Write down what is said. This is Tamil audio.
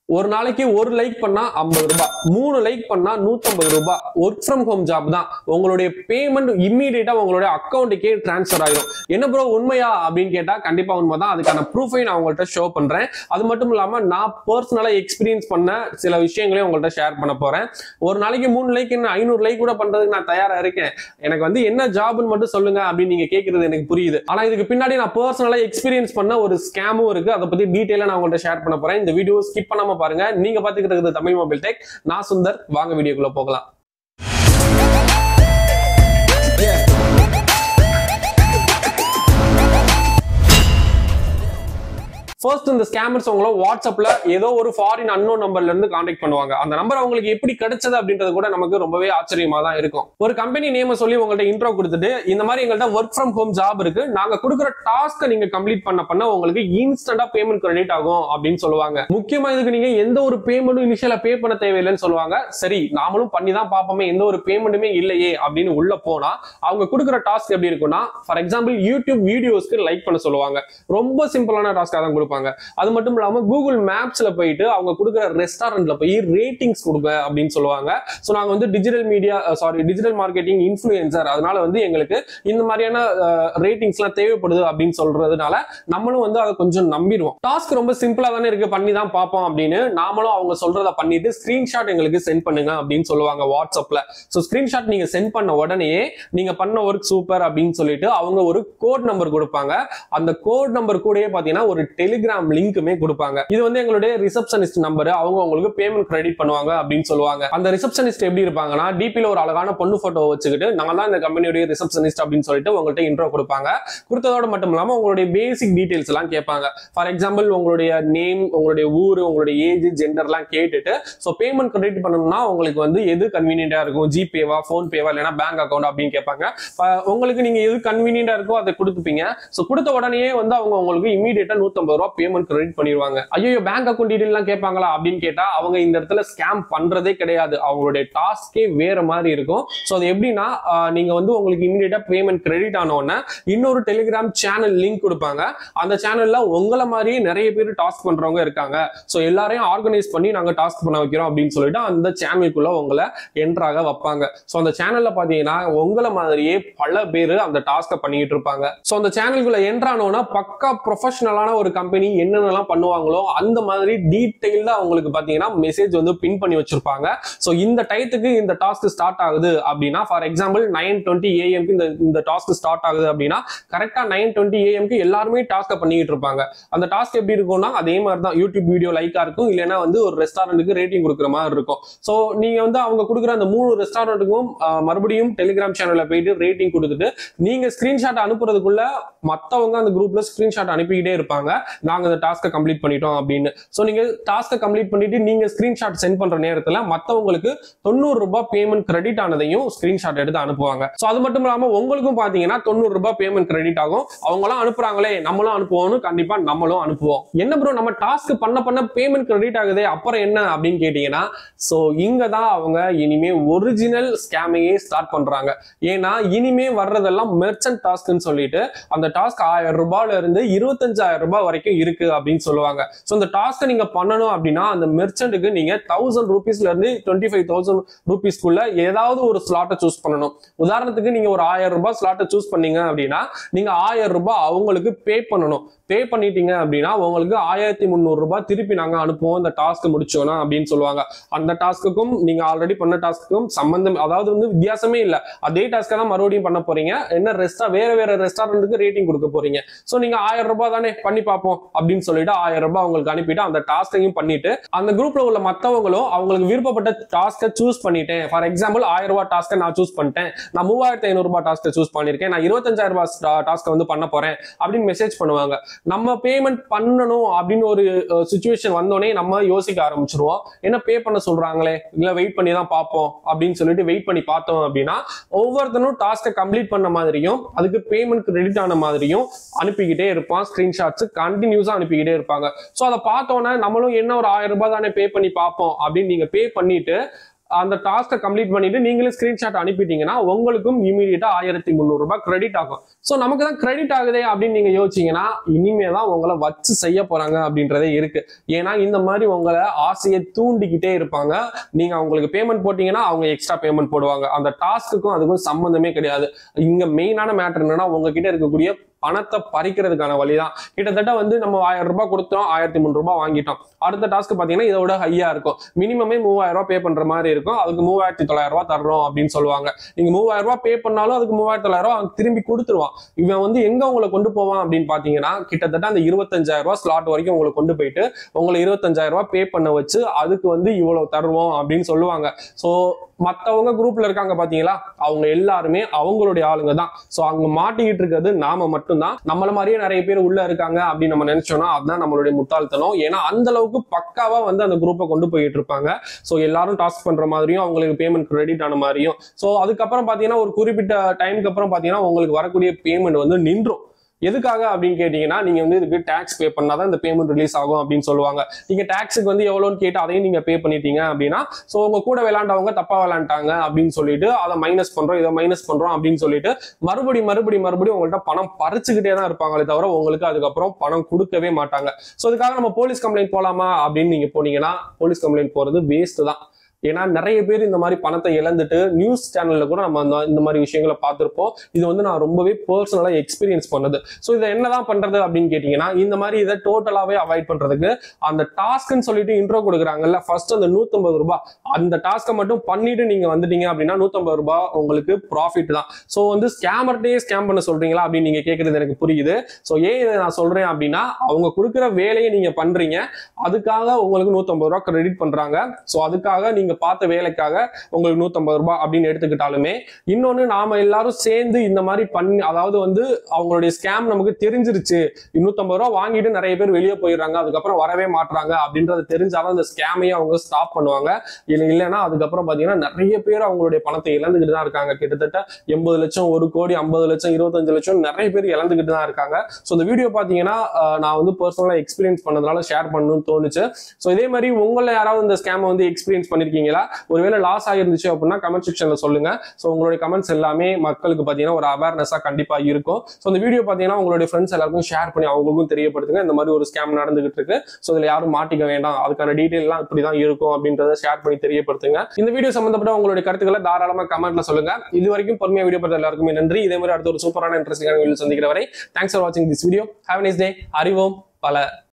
ஒரு நாளைக்கு ஒரு லைக் பண்ணா ஐம்பது ரூபாய் மூணு லைக் பண்ணா நூத்தம்பது ரூபாய் ஒர்க் ஃப்ரம் ஹோம் ஜாப் தான் உங்களுடைய பேமெண்ட் இம்மீடியட்டா உங்களுடைய அக்கௌண்ட்டுக்கே டிரான்ஸ்ஃபர் ஆயிரும் என்ன ப்ரோ உண்மையா அப்படின்னு கேட்டா கண்டிப்பா உண்மை தான் அதுக்கான ப்ரூஃபை நான் உங்கள்கிட்ட ஷோ பண்றேன் அது மட்டும் இல்லாம நான் பர்சனலா எக்ஸ்பீரியன்ஸ் பண்ண சில விஷயங்களையும் உங்கள்கிட்ட ஷேர் பண்ண போறேன் ஒரு நாளைக்கு மூணு லைக் என்ன ஐநூறு லைக் கூட பண்றதுக்கு நான் தயாரா இருக்கேன் எனக்கு வந்து என்ன ஜாப்னு மட்டும் சொல்லுங்க அப்படின்னு நீங்க கேட்கறது எனக்கு புரியுது ஆனா இதுக்கு பின்னாடி நான் பர்சனலா எக்ஸ்பீரியன்ஸ் பண்ண ஒரு ஸ்கேமும் இருக்கு அதை பத்தி டீட்டெயிலா நான் உங்கள்கிட்ட ஷேர் பண்ண போறேன் இந்த வீடியோ ஸ்கிப் பண்ணாம பாருங்க நீங்க பாத்துக்கிட்டு இருக்கிறது தமிழ் மொபைல் டெக் நான் சுந்தர் வாங்க வீடியோக்குள்ள போகலாம் ஃபர்ஸ்ட் இந்த ஸ்கேமர்ஸ் உங்களை வாட்ஸ்அப்ல ஏதோ ஒரு ஃபாரின் அன்னோன் நம்பர்ல இருந்து கான்டாக்ட் பண்ணுவாங்க அந்த நம்பர் அவங்களுக்கு எப்படி கிடைச்சது அப்படின்றது கூட நமக்கு ரொம்பவே ஆச்சரியமா தான் இருக்கும் ஒரு கம்பெனி நேம சொல்லி உங்கள்ட்ட இன்ட்ரோ கொடுத்துட்டு இந்த மாதிரி எங்கள்ட்ட ஒர்க் ஃப்ரம் ஹோம் ஜாப் இருக்கு நாங்க கொடுக்குற டாஸ்க்கை நீங்க கம்ப்ளீட் பண்ண பண்ண உங்களுக்கு இன்ஸ்டன்டா பேமெண்ட் கிரெடிட் ஆகும் அப்படின்னு சொல்லுவாங்க முக்கியமா இதுக்கு நீங்க எந்த ஒரு பேமெண்ட்டும் இனிஷியலா பே பண்ண தேவையில்லைன்னு சொல்லுவாங்க சரி நாமளும் பண்ணி தான் பார்ப்போமே எந்த ஒரு பேமெண்ட்டுமே இல்லையே அப்படின்னு உள்ள போனா அவங்க கொடுக்குற டாஸ்க் எப்படி இருக்கும்னா ஃபார் எக்ஸாம்பிள் யூடியூப் வீடியோஸ்க்கு லைக் பண்ண சொல்லுவாங்க ரொம்ப சிம்பிளான டாஸ்க்காக தான் கொடுப்பாங்க அது மட்டும் இல்லாம கூகுள் மேப்ஸ்ல போயிட்டு அவங்க கொடுக்குற ரெஸ்டாரண்ட்ல போய் ரேட்டிங்ஸ் கொடுங்க அப்படின்னு சொல்லுவாங்க ஸோ நாங்க வந்து digital media sorry digital marketing influencer அதனால வந்து எங்களுக்கு இந்த மாதிரியான ரேட்டிங்ஸ்லாம் தேவைப்படுது அப்படின்னு சொல்றதுனால நம்மளும் வந்து அதை கொஞ்சம் நம்பிடுவோம் டாஸ்க் ரொம்ப சிம்பிளா தானே இருக்கு பண்ணி தான் பார்ப்போம் அப்படின்னு நாமளும் அவங்க சொல்றத பண்ணிட்டு ஸ்கிரீன்ஷாட் எங்களுக்கு சென்ட் பண்ணுங்க அப்படின்னு சொல்லுவாங்க வாட்ஸ்அப்ல ஸோ ஸ்கிரீன்ஷாட் நீங்க சென்ட் பண்ண உடனே நீங்க பண்ண ஒர்க் சூப்பர் அப்படின்னு சொல்லிட்டு அவங்க ஒரு கோட் நம்பர் கொடுப்பாங்க அந்த கோட் நம்பர் கூடயே பாத்தீங்கன்னா ஒரு டெலிகிராம் லிங்க்குமே கொடுப்பாங்க இது வந்து எங்களுடைய ரிசப்ஷனிஸ்ட் நம்பர் அவங்க உங்களுக்கு பேமெண்ட் கிரெடிட் பண்ணுவாங்க அப்படின்னு சொல்லுவாங்க அந்த ரிசப்ஷனிஸ்ட் எப்படி இருப்பாங்கன்னா டிபில ஒரு அழகான பொண்ணு போட்டோ வச்சுக்கிட்டு நான் தான் இந்த கம்பெனியுடைய ரிசப்ஷனிஸ்ட் அப்படின்னு சொல்லிட்டு உங்கள்கிட்ட இன்ட்ரோ கொடுப்பாங்க கொடுத்ததோட மட்டும் இல்லாம உங்களுடைய பேசிக் டீடைல்ஸ் எல்லாம் கேட்பாங்க ஃபார் எக்ஸாம்பிள் உங்களுடைய நேம் உங்களுடைய ஊர் உங்களுடைய ஏஜ் ஜெண்டர்லாம் கேட்டுட்டு ஸோ பேமெண்ட் கிரெடிட் பண்ணணும்னா உங்களுக்கு வந்து எது கன்வீனியன்டா இருக்கும் ஜிபேவா ஃபோன் பேவா இல்லைன்னா பேங்க் அக்கௌண்ட் அப்படின்னு கேட்பாங்க அஹ் உங்களுக்கு நீங்க எது கன்வீனியன்டா இருக்கோ அதை கொடுத்துப்பீங்க ஸோ கொடுத்த உடனே வந்து அவங்க உங்களுக்கு இமீடியட்டா நூத்தம்பது ரூபா பேமெண்ட் கிரெடிட் பண்ணிடுவாங்க ஐயோ பேங்க் அக்கௌண்ட் டீடைல் எல்லாம் கேட்பாங்களா அப்படின்னு கேட்டா அவங்க இந்த இடத்துல ஸ்கேம் பண்றதே கிடையாது அவங்களுடைய டாஸ்கே வேற மாதிரி இருக்கும் ஸோ அது எப்படின்னா ஆஹ் நீங்க வந்து உங்களுக்கு இமீடியட்டா பேமெண்ட் கிரெடிட் ஆன உடனே இன்னொரு டெலிகிராம் சேனல் லிங்க் கொடுப்பாங்க அந்த சேனல்ல உங்களை மாதிரியே நிறைய பேர் டாஸ்க் பண்றவங்க இருக்காங்க ஸோ எல்லாரையும் ஆர்கனைஸ் பண்ணி நாங்க டாஸ்க் பண்ண வைக்கிறோம் அப்படின்னு சொல்லிட்டு அந்த சேனலுக்குள்ள உங்களை என்ட்ராக வைப்பாங்க ஸோ அந்த சேனல்ல பாத்தீங்கன்னா உங்களை மாதிரியே பல பேர் அந்த டாஸ்க்கை பண்ணிட்டு இருப்பாங்க ஸோ அந்த சேனலுக்குள்ள என்ட்ரானோன்னா பக்கா ப்ரொஃபஷனலான ஒரு கம்பெனி என்னென்னலாம் பண்ணுவாங்களோ அந்த மாதிரி டீட்டெயில்டா அவங்களுக்கு பாத்தீங்கன்னா மெசேஜ் வந்து பின் பண்ணி வச்சிருப்பாங்க ஸோ இந்த டயத்துக்கு இந்த டாஸ்க் ஸ்டார்ட் ஆகுது அப்படின்னா ஃபார் எக்ஸாம்பிள் நைன் டுவெண்ட்டி ஏஎம்க்கு இந்த இந்த டாஸ்க் ஸ்டார்ட் ஆகுது அப்படின்னா கரெக்டா நைன் டுவெண்ட்டி ஏஎம்க்கு எல்லாருமே டாஸ்க்கை பண்ணிட்டு இருப்பாங்க அந்த டாஸ்க் எப்படி இருக்கும்னா அதே மாதிரி தான் யூடியூப் வீடியோ லைக்கா இருக்கும் இல்லைன்னா வந்து ஒரு ரெஸ்டாரண்ட்டுக்கு ரேட்டிங் கொடுக்குற மாதிரி இருக்கும் ஸோ நீங்க வந்து அவங்க கொடுக்குற அந்த மூணு ரெஸ்டாரண்ட்டுக்கும் மறுபடியும் டெலிகிராம் சேனல்ல போயிட்டு ரேட்டிங் கொடுத்துட்டு நீங்க ஸ்கிரீன்ஷாட் அனுப்புறதுக்குள்ள மத்தவங்க அந்த குரூப்ல ஸ்கிரீன்ஷாட் அனுப்பிக்கிட்டே இருப்பாங்க நாங்க இந்த டாஸ்க்கை கம்ப்ளீட் பண்ணிட்டோம் அப்படின்னு ஸோ நீங்க டாஸ்க்கை கம்ப்ளீட் பண்ணிட்டு நீங்க ஸ்கிரீன்ஷாட் சென்ட் பண்ற நேரத்துல மத்தவங்களுக்கு தொண்ணூறு ரூபாய் பேமெண்ட் கிரெடிட் ஆனதையும் ஸ்கிரீன்ஷாட் எடுத்து அனுப்புவாங்க ஸோ அது மட்டும் இல்லாம உங்களுக்கும் பாத்தீங்கன்னா தொண்ணூறு ரூபாய் பேமெண்ட் கிரெடிட் ஆகும் அவங்களாம் அனுப்புறாங்களே நம்மளும் அனுப்புவோம்னு கண்டிப்பா நம்மளும் அனுப்புவோம் என்ன ப்ரோ நம்ம டாஸ்க் பண்ண பண்ண பேமெண்ட் கிரெடிட் ஆகுதே அப்புறம் என்ன அப்படின்னு கேட்டீங்கன்னா ஸோ இங்க தான் அவங்க இனிமே ஒரிஜினல் ஸ்கேமையே ஸ்டார்ட் பண்றாங்க ஏன்னா இனிமே வர்றதெல்லாம் மெர்ச்சன்ட் டாஸ்க்னு சொல்லிட்டு அந்த டாஸ்க் ஆயிரம் ரூபாயில இருந்து இருபத்தஞ்சாயிரம் ரூபாய் வரைக்கும் இருக்கு அப்படின்னு சொல்லுவாங்க ஸோ இந்த டாஸ்க்கை நீங்க பண்ணணும் அப்படின்னா அந்த மெர்ச்சன்ட்டுக்கு நீங்க தௌசண்ட் ருபீஸ்ல இருந்து டுவெண்ட்டி ஃபைவ் தௌசண்ட் ருபீஸ்க்குள்ள ஏதாவது ஒரு ஸ்லாட்டை சூஸ் பண்ணணும் உதாரணத்துக்கு நீங்க ஒரு ஆயிரம் ரூபாய் ஸ்லாட்டை சூஸ் பண்ணீங்க அப்படின்னா நீங்க ஆயிரம் ரூபாய் அவங்களுக்கு பே பண்ணணும் பே பண்ணிட்டீங்க அப்படின்னா உங்களுக்கு ஆயிரத்தி முந்நூறு ரூபாய் திருப்பி நாங்க அனுப்புவோம் இந்த டாஸ்க் முடிச்சோன்னா அப்படின்னு சொல்லுவாங்க அந்த டாஸ்க்குக்கும் நீங்க ஆல்ரெடி பண்ண டாஸ்க்குக்கும் சம்பந்தம் அதாவது வந்து வித்தியாசமே இல்லை அதே டாஸ்க்கை தான் மறுபடியும் பண்ண போறீங்க என்ன ரெஸ்டா வேற வேற ரெஸ்டாரண்ட்டுக்கு ரேட்டிங் கொடுக்க போறீங்க ஸோ நீங்க ஆயிரம் ரூபாய் தானே பண்ணி பார்ப்போம் அப்படின்னு சொல்லிட்டு ஆயிரம் ரூபாய் அவங்களுக்கு அனுப்பிட்டு அந்த டாஸ்கையும் பண்ணிட்டு அந்த குரூப்ல உள்ள மத்தவங்களும் அவங்களுக்கு விருப்பப்பட்ட டாஸ்க்கை சூஸ் பண்ணிட்டேன் ஃபார் எக்ஸாம்பிள் ஆயிரம் ரூபாய் டாஸ்க்கை நான் சூஸ் பண்ணிட்டேன் நான் மூவாயிரத்தி ஐநூறு ரூபாய் டாஸ்க்கை சூஸ் பண்ணிருக்கேன் நான் இருபத்தஞ்சாயிரம் ரூபாய் டாஸ்க்கை வந்து பண்ண போறேன் அப்படின்னு மெசேஜ் பண்ணுவாங்க நம்ம பேமெண்ட் பண்ணணும் அப்படின்னு ஒரு சுச்சுவேஷன் வந்தோடனே நம்ம யோசிக்க ஆரம்பிச்சிருவோம் என்ன பே பண்ண சொல்றாங்களே இல்ல வெயிட் பண்ணி தான் பார்ப்போம் அப்படின்னு சொல்லிட்டு வெயிட் பண்ணி பார்த்தோம் அப்படின்னா ஒவ்வொருத்தனும் டாஸ்க்கை கம்ப்ளீட் பண்ண மாதிரியும் அதுக்கு பேமெண்ட் கிரெடிட் ஆன மாதிரியும் அனுப்பிக்கிட்டே இருப்பான் ஸ்கிரீன்ஷாட்ஸ் கண்டினியூஸா அனுப்பிக்கிட்டே இருப்பாங்க ஸோ அதை பார்த்தோன்னே நம்மளும் என்ன ஒரு ஆயிரம் ரூபாய் தானே பே பண்ணி பார்ப்போம் அப்படின்னு நீங்க பே பண்ணிட்டு அந்த டாஸ்க்கை கம்ப்ளீட் பண்ணிட்டு நீங்களே ஸ்கிரீன்ஷாட் அனுப்பிட்டீங்கன்னா உங்களுக்கும் இமீடியட்டா ஆயிரத்தி முந்நூறு ரூபாய் கிரெடிட் ஆகும் ஸோ நமக்கு தான் கிரெடிட் ஆகுதே அப்படின்னு நீங்க யோசிச்சீங்கன்னா இனிமே தான் உங்களை வச்சு செய்ய போறாங்க அப்படின்றதே இருக்கு ஏன்னா இந்த மாதிரி உங்களை ஆசையை தூண்டிக்கிட்டே இருப்பாங்க நீங்க அவங்களுக்கு பேமெண்ட் போட்டீங்கன்னா அவங்க எக்ஸ்ட்ரா பேமெண்ட் போடுவாங்க அந்த டாஸ்க்குக்கும் அதுக்கும் சம்மந்தமே கிடையாது இங்க மெயினான மேட்டர் என்னன்னா உங்ககிட்ட இருக்கக்கூடிய பணத்தை பறிக்கிறதுக்கான வழிதான் கிட்டத்தட்ட வந்து நம்ம ஆயிரம் ரூபாய் கொடுத்தோம் ஆயிரத்தி முந்நூறு ரூபாய் வாங்கிட்டோம் அடுத்த டாஸ்க் பாத்தீங்கன்னா இதோட ஹையா இருக்கும் மினிமமே மூவாயிரம் ரூபாய் பே பண்ற மாதிரி இருக்கும் அதுக்கு மூவாயிரத்தி தொள்ளாயிரம் ரூபாய் தர்றோம் அப்படின்னு சொல்லுவாங்க நீங்க மூவாயிரம் ரூபாய் பே பண்ணாலும் அதுக்கு மூவாயிரத்தி தொள்ளாயிரம் ரூபாய் அவன் திரும்பி கொடுத்துருவான் இவன் வந்து எங்க உங்களை கொண்டு போவான் அப்படின்னு பாத்தீங்கன்னா கிட்டத்தட்ட அந்த இருபத்தஞ்சாயிரம் ரூபாய் ஸ்லாட் வரைக்கும் உங்களை கொண்டு போயிட்டு உங்களை இருபத்தஞ்சாயிரம் ரூபாய் பே பண்ண வச்சு அதுக்கு வந்து இவ்வளவு தருவோம் அப்படின்னு சொல்லுவாங்க சோ மத்தவங்க குரூப்ல இருக்காங்க பாத்தீங்களா அவங்க எல்லாருமே அவங்களுடைய ஆளுங்க தான் சோ அங்க மாட்டிக்கிட்டு இருக்கிறது நாம மட்டும்தான் நம்மள மாதிரியே நிறைய பேர் உள்ள இருக்காங்க அப்படின்னு நம்ம நினைச்சோம்னா அதுதான் நம்மளுடைய முட்டாள்தனம் ஏன்னா அந்த அளவுக்கு பக்காவா வந்து அந்த குரூப்பை கொண்டு போயிட்டு இருப்பாங்க சோ எல்லாரும் டாஸ்க் பண்ற மாதிரியும் அவங்களுக்கு பேமெண்ட் கிரெடிட் ஆன மாதிரியும் சோ அதுக்கப்புறம் பாத்தீங்கன்னா ஒரு குறிப்பிட்ட டைமுக்கு அப்புறம் பாத்தீங்கன்னா உங்களுக்கு வரக்கூடிய பேமெண்ட் வந்து நின்றும் எதுக்காக அப்படின்னு கேட்டீங்கன்னா நீங்க வந்து இதுக்கு டேக்ஸ் பே பண்ணாதான் இந்த பேமெண்ட் ரிலீஸ் ஆகும் அப்படின்னு சொல்லுவாங்க நீங்க டேக்ஸுக்கு வந்து எவ்வளோன்னு கேட்டு அதையும் நீங்க பே பண்ணிட்டீங்க அப்படின்னா ஸோ உங்க கூட விளையாண்டவங்க தப்பா விளையாண்டாங்க அப்படின்னு சொல்லிட்டு அதை மைனஸ் பண்றோம் இதை மைனஸ் பண்றோம் அப்படின்னு சொல்லிட்டு மறுபடி மறுபடி மறுபடியும் உங்கள்ட்ட பணம் பறிச்சுக்கிட்டே தான் இருப்பாங்களே தவிர உங்களுக்கு அதுக்கப்புறம் பணம் கொடுக்கவே மாட்டாங்க ஸோ இதுக்காக நம்ம போலீஸ் கம்ப்ளைண்ட் போலாமா அப்படின்னு நீங்க போனீங்கன்னா போலீஸ் கம்ப்ளைண்ட் போறது வேஸ்ட் தான் ஏன்னா நிறைய பேர் இந்த மாதிரி பணத்தை இழந்துட்டு நியூஸ் சேனல்ல கூட நம்ம அந்த இந்த மாதிரி விஷயங்களை பார்த்துருப்போம் இது வந்து நான் ரொம்பவே பர்சனலா எக்ஸ்பீரியன்ஸ் பண்ணது ஸோ இதை என்னதான் பண்றது அப்படின்னு கேட்டீங்கன்னா இந்த மாதிரி இதை டோட்டலாவே அவாய்ட் பண்றதுக்கு அந்த டாஸ்க்னு சொல்லிட்டு இன்ட்ரோ கொடுக்குறாங்கல்ல ஃபர்ஸ்ட் அந்த நூத்தம்பது ரூபாய் அந்த டாஸ்க்கை மட்டும் பண்ணிட்டு நீங்க வந்துட்டீங்க அப்படின்னா நூத்தம்பது ரூபாய் உங்களுக்கு ப்ராஃபிட் தான் ஸோ வந்து ஸ்கேமர்டே ஸ்கேம் பண்ண சொல்றீங்களா அப்படின்னு நீங்க கேட்கறது எனக்கு புரியுது ஸோ ஏன் இதை நான் சொல்றேன் அப்படின்னா அவங்க கொடுக்குற வேலையை நீங்க பண்றீங்க அதுக்காக உங்களுக்கு நூத்தம்பது ரூபாய் கிரெடிட் பண்றாங்க ஸோ அதுக்காக நீங்க பார்த்த வேலைக்காக உங்களுக்கு நூத்தம்பது ரூபாய் அப்படின்னு எடுத்துக்கிட்டாலுமே இன்னொன்னு நாம எல்லாரும் சேர்ந்து இந்த மாதிரி பண்ணி அதாவது வந்து அவங்களுடைய ஸ்கேம் நமக்கு தெரிஞ்சிருச்சு நூத்தம்பது ரூபாய் வாங்கிட்டு நிறைய பேர் வெளியே போயிடுறாங்க அதுக்கப்புறம் வரவே மாட்றாங்க அப்படின்றது தெரிஞ்சாலும் அந்த ஸ்கேமையே அவங்க ஸ்டாப் பண்ணுவாங்க இல்லை இல்லைன்னா அதுக்கப்புறம் பாத்தீங்கன்னா நிறைய பேர் அவங்களுடைய பணத்தை இழந்துகிட்டு தான் இருக்காங்க கிட்டத்தட்ட எண்பது லட்சம் ஒரு கோடி ஐம்பது லட்சம் இருபத்தஞ்சு லட்சம் நிறைய பேர் இழந்துகிட்டு தான் இருக்காங்க ஸோ இந்த வீடியோ பாத்தீங்கன்னா அஹ், நான் வந்து பர்சனலா எக்ஸ்பீரியன்ஸ் பண்ணதுனால ஷேர் பண்ணணும்னு தோணுச்சு ஸோ இதே மாதிரி உங்களை யாராவது இந்த ஸ்கேமை வந்து எக்ஸ்பீரியன்ஸ் பண்ணிருக்கீங்களா ஒருவேளை லாஸ் ஆகிருந்துச்சு அப்படின்னா கமெண்ட் செக்ஷன்ல சொல்லுங்க ஸோ உங்களுடைய கமெண்ட்ஸ் எல்லாமே மக்களுக்கு பார்த்தீங்கன்னா ஒரு அவேர்னஸாக கண்டிப்பா இருக்கும் ஸோ இந்த வீடியோ பார்த்தீங்கன்னா உங்களுடைய ஃப்ரெண்ட்ஸ் எல்லாருக்கும் ஷேர் பண்ணி அவங்களுக்கும் தெரியப்படுத்துங்க இந்த மாதிரி ஒரு ஸ்கேம் நடந்துகிட்டு இருக்கு ஸோ இதில் யாரும் மாட்டிக்க வேண்டாம் அதுக்கான டீட்டெயிலாம் இப்படி தான் இருக்கும் அப்படின்றத ஷேர் பண்ணி தெரியப்படுத்துங்க இந்த வீடியோ சம்பந்தப்பட்ட உங்களுடைய கருத்துக்களை தாராளமாக கமெண்ட்ல சொல்லுங்க இது வரைக்கும் பொறுமையா வீடியோ பார்த்த எல்லாருக்குமே நன்றி இதே மாதிரி அடுத்த ஒரு சூப்பரான இன்ட்ரெஸ்டிங்கான வீடியோ சந்திக்கிற வரை தேங்க்ஸ் ஃபார் வாட்சிங் this video have nice day அறிவோம் பல